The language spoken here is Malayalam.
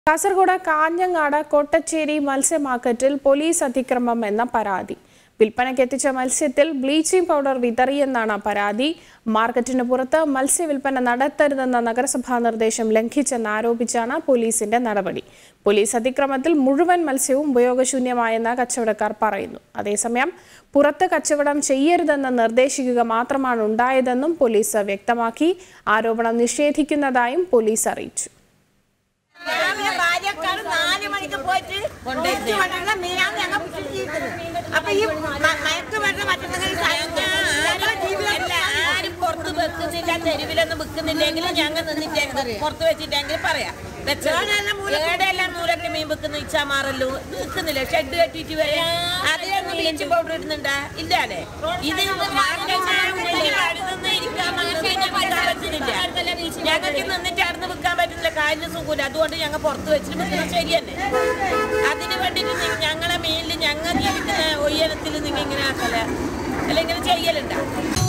കാസർഗോഡ് കാഞ്ഞങ്ങാട് കോട്ടച്ചേരി മത്സ്യ മാർക്കറ്റിൽ പോലീസ് അതിക്രമം എന്ന പരാതി വിൽപ്പനയ്ക്ക് എത്തിച്ച മത്സ്യത്തിൽ ബ്ലീച്ചിംഗ് പൗഡർ വിതറിയെന്നാണ് പരാതി മാർക്കറ്റിന് പുറത്ത് മത്സ്യ വിൽപ്പന നടത്തരുതെന്ന നഗരസഭാ നിർദ്ദേശം ലംഘിച്ചെന്നാരോപിച്ചാണ് പോലീസിന്റെ നടപടി പോലീസ് അതിക്രമത്തിൽ മുഴുവൻ മത്സ്യവും ഉപയോഗശൂന്യമായെന്ന് കച്ചവടക്കാർ പറയുന്നു അതേസമയം പുറത്ത് കച്ചവടം ചെയ്യരുതെന്ന് നിർദ്ദേശിക്കുക മാത്രമാണ് ഉണ്ടായതെന്നും പോലീസ് വ്യക്തമാക്കി ആരോപണം നിഷേധിക്കുന്നതായും പോലീസ് അറിയിച്ചു രാവിലെ ഭാര്യക്കാട് നാല് മണിക്ക് പോയിട്ട് കൊണ്ടുവരുന്ന മീനാണ് ഞങ്ങൾ പിടിച്ചിരിക്കുന്നത് അപ്പൊ ഈ മ- മയക്കുമരുന്ന് മറ്റുള്ള ആരും പുറത്ത് വെക്കുന്നില്ല തെരുവിലൊന്നും വിൽക്കുന്നില്ലെങ്കിൽ ഞങ്ങൾ നിന്നിട്ടായിരുന്നു പുറത്ത് വെച്ചിട്ടെങ്കിൽ പറയാം ഏടെല്ലാം മൂലൊക്കെ മീൻ വെക്കുന്ന ഇച്ചാമാറല്ലോ വിൽക്കുന്നില്ല ഷെഡ് കെട്ടിട്ട് വരെ അതിലെ ബ്ലീച്ചിങ് പൗഡർ ഇടുന്നുണ്ടാ ഇല്ലാലേ ഇത് ഞങ്ങൾക്ക് നിന്നിട്ട് അവിടുന്ന് വിൽക്കാൻ പറ്റുന്നില്ല കാലിന് സുഖമില്ല അതുകൊണ്ട് ഞങ്ങൾ പുറത്ത് വെച്ചിട്ട് വിൽക്കുന്നത് ശരിയല്ലേ അതിന് വേണ്ടിയിട്ട് നി- ഞങ്ങളെ മീനിൽ ഞങ്ങൾ ജീവിക്കുന്ന ഒയ്യനത്തിൽ നിങ്ങൾ ഇങ്ങനെ ആക്കല അല്ല ഇങ്ങനെ ചെയ്യലുണ്ടാ